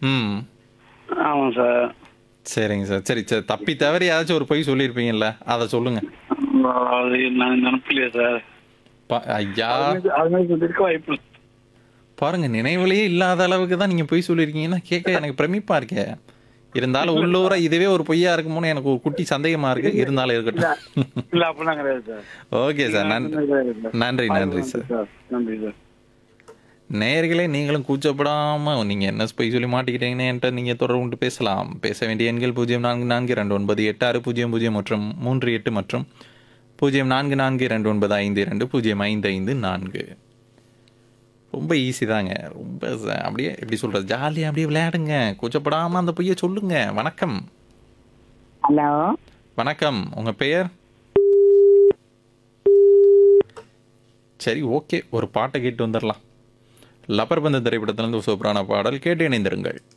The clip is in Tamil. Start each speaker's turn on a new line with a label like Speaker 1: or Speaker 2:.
Speaker 1: ம்
Speaker 2: ஆமாம் சார்
Speaker 1: சரிங்க சார் சரி சரி தப்பி தவறி ஏதாச்சும் ஒரு பொய் சொல்லியிருப்பீங்கல்ல அதை சொல்லுங்க
Speaker 2: அது நான் நினப்பில்லையே சார்
Speaker 1: பா- ஐயா
Speaker 2: அது மாதிரி சொல்லியிருக்க வாய்ப்பு இல்லை.
Speaker 1: பாருங்க நினைவுலயே இல்லாத அளவுக்கு தான் நீங்க பொய் சொல்லியிருக்கீங்கன்னா கேட்க எனக்கு பிரமிப்பா இருக்கே இருந்தாலும் உள்ளூர இதுவே ஒரு பொய்யா இருக்குமோன்னு எனக்கு ஒரு குட்டி சந்தேகமா இருக்கு இருந்தாலும் இருக்கட்டும்
Speaker 2: இல்லை அப்படிலாம் கிடையாது சார்
Speaker 1: ஓகே சார் நன்றி நன்றி நன்றி சார்
Speaker 2: சார் நன்றி சார்
Speaker 1: நேயர்களே நீங்களும் கூச்சப்படாம நீங்க என்ன பொய் சொல்லி மாட்டிக்கிட்டீங்கன்னு என்கிட்ட நீங்க தொடர்பு கொண்டு பேசலாம் பேச வேண்டிய எண்கள் பூஜ்ஜியம் நான்கு நான்கு ரெண்டு ஒன்பது எட்டு ஆறு பூஜ்ஜியம் பூஜ்ஜியம் மற்றும் மூன்று எட்டு மற்றும் பூஜ்ஜியம் நான்கு நான்கு ரெண்டு ஒன்பது ஐந்து இரண்டு பூஜ்ஜியம் ஐந்து ஐந்து நான்கு ரொம்ப ஈஸி தாங்க ரொம்ப ச- அப்படியே எப்படி சொல்றது ஜாலியாக அப்படியே விளையாடுங்க கூச்சப்படாம அந்த பொய்யை சொல்லுங்க வணக்கம்
Speaker 3: ஹலோ
Speaker 1: வணக்கம் உங்க பெயர் சரி ஓகே ஒரு பாட்டை கேட்டு வந்துடலாம் லப்பர் பந்து திரைப்படத்திலிருந்து ஒரு சூப்பரான பாடல் கேட்டு இணைந்திருங்கள்